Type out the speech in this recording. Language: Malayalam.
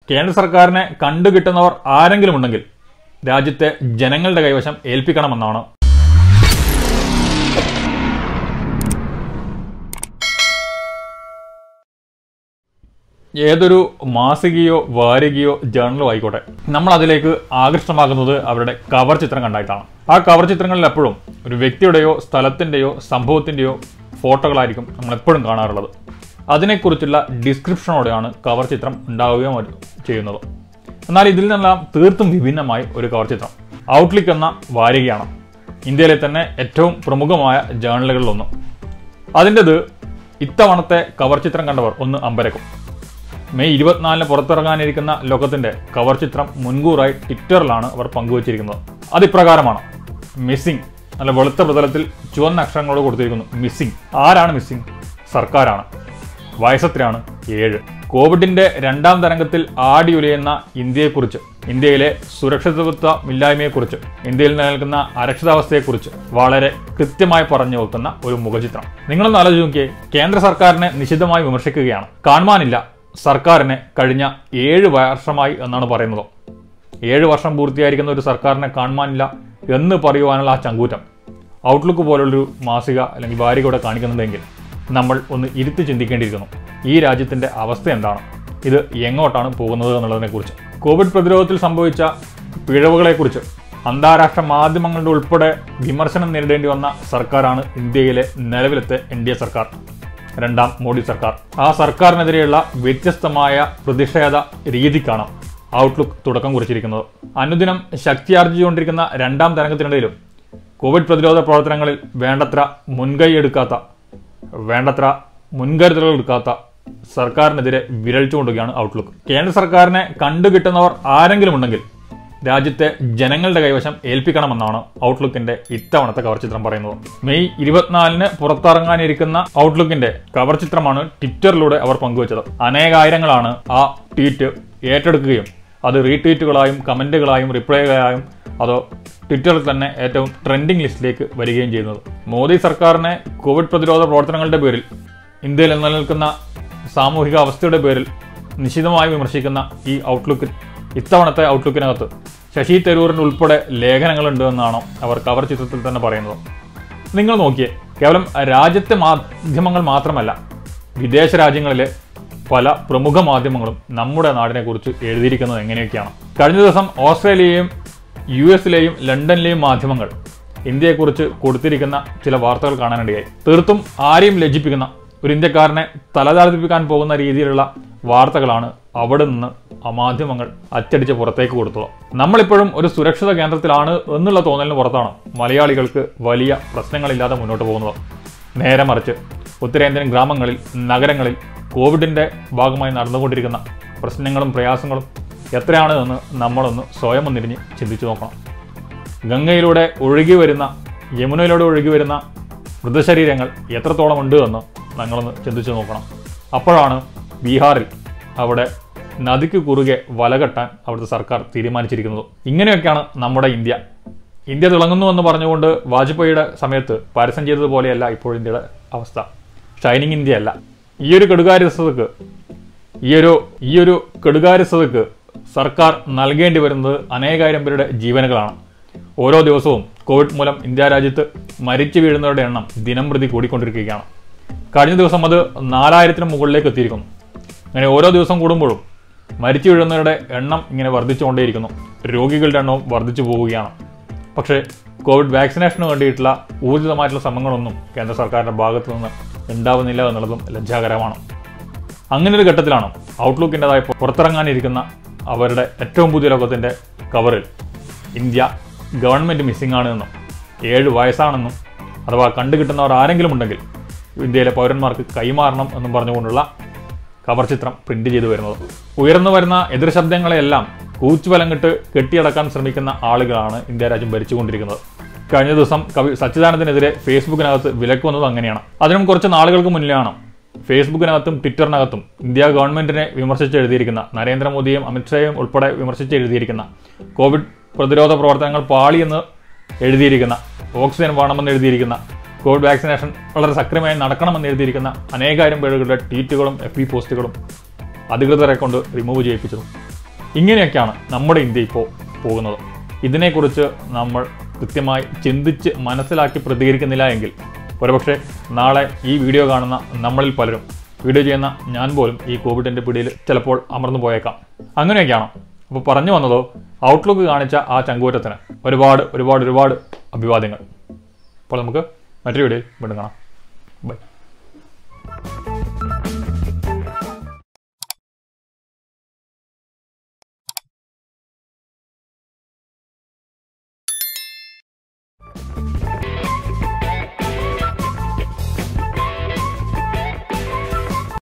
കേന്ദ്ര സർക്കാരിനെ കണ്ടുകിട്ടുന്നവർ ആരെങ്കിലും ഉണ്ടെങ്കിൽ രാജ്യത്തെ ജനങ്ങളുടെ കൈവശം ഏൽപ്പിക്കണമെന്നാണ് ഏതൊരു മാസികയോ വാരികയോ ജേർണലോ ആയിക്കോട്ടെ നമ്മൾ അതിലേക്ക് ആകർഷ്ടമാകുന്നത് അവരുടെ കവർ ചിത്രം കണ്ടായിട്ടാണ് ആ കവർ ചിത്രങ്ങളിൽ എപ്പോഴും ഒരു വ്യക്തിയുടെയോ സ്ഥലത്തിൻ്റെയോ സംഭവത്തിൻ്റെയോ ഫോട്ടോകളായിരിക്കും നമ്മൾ എപ്പോഴും കാണാറുള്ളത് അതിനെക്കുറിച്ചുള്ള ഡിസ്ക്രിപ്ഷനോടെയാണ് കവർ ചിത്രം ഉണ്ടാവുകയും അവർ ചെയ്യുന്നത് എന്നാൽ ഇതിൽ നിന്നെല്ലാം തീർത്തും വിഭിന്നമായി ഒരു കവർ ചിത്രം ഔട്ട്ലിക്ക് എന്ന വാരികയാണ് ഇന്ത്യയിലെ തന്നെ ഏറ്റവും പ്രമുഖമായ ജേർണലുകളിലൊന്ന് അതിൻ്റെത് ഇത്തവണത്തെ കവർ ചിത്രം കണ്ടവർ ഒന്ന് അമ്പരക്കും മെയ് ഇരുപത്തിനാലിന് പുറത്തിറങ്ങാനിരിക്കുന്ന ലോകത്തിന്റെ കവർ ചിത്രം മുൻകൂറായി ട്വിറ്ററിലാണ് അവർ പങ്കുവച്ചിരിക്കുന്നത് അത് ഇപ്രകാരമാണ് മിസ്സിംഗ് നല്ല വെളുത്ത പ്രതലത്തിൽ ചുവന്ന അക്ഷരങ്ങളോട് കൊടുത്തിരിക്കുന്നു മിസ്സിംഗ് ആരാണ് മിസ്സിംഗ് സർക്കാരാണ് വയസ്സത്രയാണ് ഏഴ് കോവിഡിന്റെ രണ്ടാം തരംഗത്തിൽ ആടിയുലയുന്ന ഇന്ത്യയെക്കുറിച്ച് ഇന്ത്യയിലെ സുരക്ഷിതത്വമില്ലായ്മയെക്കുറിച്ച് ഇന്ത്യയിൽ നിലനിൽക്കുന്ന അരക്ഷിതാവസ്ഥയെക്കുറിച്ച് വളരെ കൃത്യമായി പറഞ്ഞു വെക്കുന്ന ഒരു മുഖചിത്രം നിങ്ങളൊന്ന് ആലോചിച്ച് നോക്കിയേ കേന്ദ്ര സർക്കാരിനെ നിശിതമായി വിമർശിക്കുകയാണ് കാണുവാനില്ല സർക്കാരിനെ കഴിഞ്ഞ ഏഴ് വർഷമായി എന്നാണ് പറയുന്നത് ഏഴ് വർഷം പൂർത്തിയായിരിക്കുന്ന ഒരു സർക്കാരിനെ കാണുവാനില്ല എന്ന് പറയുവാനുള്ള ആ ചങ്കൂറ്റം ഔട്ട്ലുക്ക് പോലുള്ളൊരു മാസിക അല്ലെങ്കിൽ വാരിക ഇവിടെ കാണിക്കുന്നുണ്ടെങ്കിൽ നമ്മൾ ഒന്ന് ഇരുത്തി ചിന്തിക്കേണ്ടിയിരിക്കുന്നു ഈ രാജ്യത്തിൻ്റെ അവസ്ഥ എന്താണ് ഇത് എങ്ങോട്ടാണ് പോകുന്നത് എന്നുള്ളതിനെക്കുറിച്ച് കോവിഡ് പ്രതിരോധത്തിൽ സംഭവിച്ച പിഴവുകളെക്കുറിച്ച് അന്താരാഷ്ട്ര മാധ്യമങ്ങളുടെ ഉൾപ്പെടെ വിമർശനം നേരിടേണ്ടി വന്ന സർക്കാരാണ് ഇന്ത്യയിലെ നിലവിലത്തെ എൻ ഡി എ സർക്കാർ രണ്ടാം മോഡി സർക്കാർ ആ സർക്കാരിനെതിരെയുള്ള വ്യത്യസ്തമായ പ്രതിഷേധ രീതിക്കാണ് ഔട്ട്ലുക്ക് തുടക്കം കുറിച്ചിരിക്കുന്നത് അനുദിനം ശക്തിയാർജിച്ചുകൊണ്ടിരിക്കുന്ന രണ്ടാം തരംഗത്തിനിടയിലും കോവിഡ് പ്രതിരോധ പ്രവർത്തനങ്ങളിൽ വേണ്ടത്ര മുൻകൈ എടുക്കാത്ത വേണ്ടത്ര മുൻകരുതലുകൾ എടുക്കാത്ത സർക്കാരിനെതിരെ വിരൽ ചൂണ്ടുകയാണ് ഔട്ട്ലുക്ക് കേന്ദ്ര സർക്കാരിനെ കണ്ടുകിട്ടുന്നവർ ആരെങ്കിലും ഉണ്ടെങ്കിൽ രാജ്യത്തെ ജനങ്ങളുടെ കൈവശം ഏൽപ്പിക്കണമെന്നാണ് ഔട്ട്ലുക്കിന്റെ ഇത്തവണത്തെ കവർ ചിത്രം പറയുന്നത് മെയ് ഇരുപത്തിനാലിന് പുറത്തിറങ്ങാനിരിക്കുന്ന ഔട്ട്ലുക്കിന്റെ കവർ ചിത്രമാണ് ട്വിറ്ററിലൂടെ അവർ പങ്കുവച്ചത് അനേകായിരങ്ങളാണ് ആ ട്വീറ്റ് ഏറ്റെടുക്കുകയും അത് റീട്വീറ്റുകളായും കമന്റുകളായും റിപ്ലൈകളായും അതോ ട്വിറ്ററിൽ തന്നെ ഏറ്റവും ട്രെൻഡിംഗ് ലിസ്റ്റിലേക്ക് വരികയും ചെയ്യുന്നത് മോദി സർക്കാരിനെ കോവിഡ് പ്രതിരോധ പ്രവർത്തനങ്ങളുടെ പേരിൽ ഇന്ത്യയിൽ നിലനിൽക്കുന്ന സാമൂഹിക അവസ്ഥയുടെ പേരിൽ നിശിതമായി വിമർശിക്കുന്ന ഈ ഔട്ട്ലുക്കിൽ ഇത്തവണത്തെ ഔട്ട്ലുക്കിനകത്ത് ശശി തരൂരിന് ഉൾപ്പെടെ ലേഖനങ്ങളുണ്ട് എന്നാണ് അവർ കവർ ചിത്രത്തിൽ തന്നെ പറയുന്നത് നിങ്ങൾ നോക്കിയേ കേവലം രാജ്യത്തെ മാധ്യമങ്ങൾ മാത്രമല്ല വിദേശ രാജ്യങ്ങളിലെ പല പ്രമുഖ മാധ്യമങ്ങളും നമ്മുടെ നാടിനെക്കുറിച്ച് എഴുതിയിരിക്കുന്നത് എങ്ങനെയൊക്കെയാണ് കഴിഞ്ഞ ദിവസം ഓസ്ട്രേലിയയും യു എസിലെയും ലണ്ടനിലെയും മാധ്യമങ്ങൾ ഇന്ത്യയെക്കുറിച്ച് കൊടുത്തിരിക്കുന്ന ചില വാർത്തകൾ കാണാനിടയായി തീർത്തും ആരെയും ലജ്ജിപ്പിക്കുന്ന ഒരു ഇന്ത്യക്കാരനെ തലതാഴ്ത്തിപ്പിക്കാൻ പോകുന്ന രീതിയിലുള്ള വാർത്തകളാണ് അവിടെ നിന്ന് ആ മാധ്യമങ്ങൾ അച്ചടിച്ച് പുറത്തേക്ക് കൊടുത്തത് നമ്മളിപ്പോഴും ഒരു സുരക്ഷിത കേന്ദ്രത്തിലാണ് എന്നുള്ള തോന്നലിന് പുറത്താണ് മലയാളികൾക്ക് വലിയ പ്രശ്നങ്ങളില്ലാതെ മുന്നോട്ട് പോകുന്നത് നേരെ മറിച്ച് ഉത്തരേന്ത്യൻ ഗ്രാമങ്ങളിൽ നഗരങ്ങളിൽ കോവിഡിന്റെ ഭാഗമായി നടന്നുകൊണ്ടിരിക്കുന്ന പ്രശ്നങ്ങളും പ്രയാസങ്ങളും എത്രയാണ് എന്ന് നമ്മളൊന്ന് സ്വയം ഒന്നിരിഞ്ഞ് ചിന്തിച്ചു നോക്കണം ഗംഗയിലൂടെ ഒഴുകി വരുന്ന യമുനയിലൂടെ ഒഴുകി വരുന്ന മൃതശരീരങ്ങൾ എത്രത്തോളം ഉണ്ട് എന്ന് ഞങ്ങളൊന്ന് ചിന്തിച്ചു നോക്കണം അപ്പോഴാണ് ബീഹാറിൽ അവിടെ നദിക്ക് കുറുകെ വലകെട്ടാൻ അവിടുത്തെ സർക്കാർ തീരുമാനിച്ചിരിക്കുന്നത് ഇങ്ങനെയൊക്കെയാണ് നമ്മുടെ ഇന്ത്യ ഇന്ത്യ തിളങ്ങുന്നു എന്ന് പറഞ്ഞുകൊണ്ട് വാജ്പേയിയുടെ സമയത്ത് പരസ്യം ചെയ്തതുപോലെയല്ല ഇപ്പോൾ ഇന്ത്യയുടെ അവസ്ഥ ഷൈനിങ് ഇന്ത്യ അല്ല ഈ ഒരു കെടുകാര്യസ്ഥതക്ക് ഈ ഒരു ഈ ഒരു കെടുകാര്യസ്ഥതക്ക് സർക്കാർ നൽകേണ്ടി വരുന്നത് അനേകായിരം പേരുടെ ജീവനുകളാണ് ഓരോ ദിവസവും കോവിഡ് മൂലം ഇന്ത്യ രാജ്യത്ത് മരിച്ചു വീഴുന്നവരുടെ എണ്ണം ദിനം പ്രതി കൂടിക്കൊണ്ടിരിക്കുകയാണ് കഴിഞ്ഞ ദിവസം അത് നാലായിരത്തിന് മുകളിലേക്ക് എത്തിയിരിക്കുന്നു അങ്ങനെ ഓരോ ദിവസം കൂടുമ്പോഴും മരിച്ചു വീഴുന്നവരുടെ എണ്ണം ഇങ്ങനെ വർദ്ധിച്ചുകൊണ്ടേയിരിക്കുന്നു രോഗികളുടെ എണ്ണവും വർദ്ധിച്ചു പോവുകയാണ് പക്ഷേ കോവിഡ് വാക്സിനേഷന് വേണ്ടിയിട്ടുള്ള ഊർജിതമായിട്ടുള്ള ശ്രമങ്ങളൊന്നും കേന്ദ്ര സർക്കാരിൻ്റെ ഭാഗത്തു നിന്ന് ഉണ്ടാവുന്നില്ല എന്നുള്ളതും ലജ്ജാകരമാണ് അങ്ങനെ ഒരു ഘട്ടത്തിലാണ് ഔട്ട്ലുക്കിൻ്റെതായി പുറത്തിറങ്ങാനിരിക്കുന്ന അവരുടെ ഏറ്റവും പുതിയ ലോകത്തിൻ്റെ കവറിൽ ഇന്ത്യ ഗവൺമെൻറ് മിസ്സിംഗ് ആണ് എന്നും ഏഴ് വയസ്സാണെന്നും അഥവാ കണ്ടുകിട്ടുന്നവർ ആരെങ്കിലും ഉണ്ടെങ്കിൽ ഇന്ത്യയിലെ പൗരന്മാർക്ക് കൈമാറണം എന്നും പറഞ്ഞുകൊണ്ടുള്ള കവർ ചിത്രം പ്രിന്റ് ചെയ്തു വരുന്നത് ഉയർന്നു വരുന്ന എതിർ ശബ്ദങ്ങളെയെല്ലാം കൂച്ചുവലങ്ങിട്ട് കെട്ടിയടക്കാൻ ശ്രമിക്കുന്ന ആളുകളാണ് ഇന്ത്യ രാജ്യം ഭരിച്ചുകൊണ്ടിരിക്കുന്നത് കഴിഞ്ഞ ദിവസം കവി സച്ചിദാനന്ദനെതിരെ ഫേസ്ബുക്കിനകത്ത് വിലക്ക് വന്നത് അങ്ങനെയാണ് അതിനും കുറച്ച് നാളുകൾക്ക് മുന്നിലാണ് ഫേസ്ബുക്കിനകത്തും ട്വിറ്ററിനകത്തും ഇന്ത്യ ഗവൺമെന്റിനെ വിമർശിച്ച് എഴുതിയിരിക്കുന്ന നരേന്ദ്രമോദിയും അമിത്ഷായും ഉൾപ്പെടെ വിമർശിച്ച് എഴുതിയിരിക്കുന്ന കോവിഡ് പ്രതിരോധ പ്രവർത്തനങ്ങൾ പാളിയെന്ന് എഴുതിയിരിക്കുന്ന ഓക്സിജൻ വേണമെന്ന് എഴുതിയിരിക്കുന്ന കോവിഡ് വാക്സിനേഷൻ വളരെ സക്രിയമായി നടക്കണമെന്ന് എഴുതിയിരിക്കുന്ന അനേകായിരം പേരുകളുടെ ട്വീറ്റുകളും എഫ് ബി പോസ്റ്റുകളും അധികൃതരെ കൊണ്ട് റിമൂവ് ചെയ്യിപ്പിച്ചതും ഇങ്ങനെയൊക്കെയാണ് നമ്മുടെ ഇന്ത്യ ഇപ്പോൾ പോകുന്നത് ഇതിനെക്കുറിച്ച് നമ്മൾ കൃത്യമായി ചിന്തിച്ച് മനസ്സിലാക്കി പ്രതികരിക്കുന്നില്ല എങ്കിൽ ഒരുപക്ഷെ നാളെ ഈ വീഡിയോ കാണുന്ന നമ്മളിൽ പലരും വീഡിയോ ചെയ്യുന്ന ഞാൻ പോലും ഈ കോവിഡിൻ്റെ പിടിയിൽ ചിലപ്പോൾ അമർന്നു പോയേക്കാം അങ്ങനെയൊക്കെയാണ് അപ്പോൾ പറഞ്ഞു വന്നതോ ഔട്ട്ലുക്ക് കാണിച്ച ആ ചങ്കൂറ്റത്തിന് ഒരുപാട് ഒരുപാട് ഒരുപാട് അഭിവാദ്യങ്ങൾ അപ്പോൾ നമുക്ക് മറ്റൊരു വീഡിയോയിൽ വീണ്ടും കാണാം ബൈ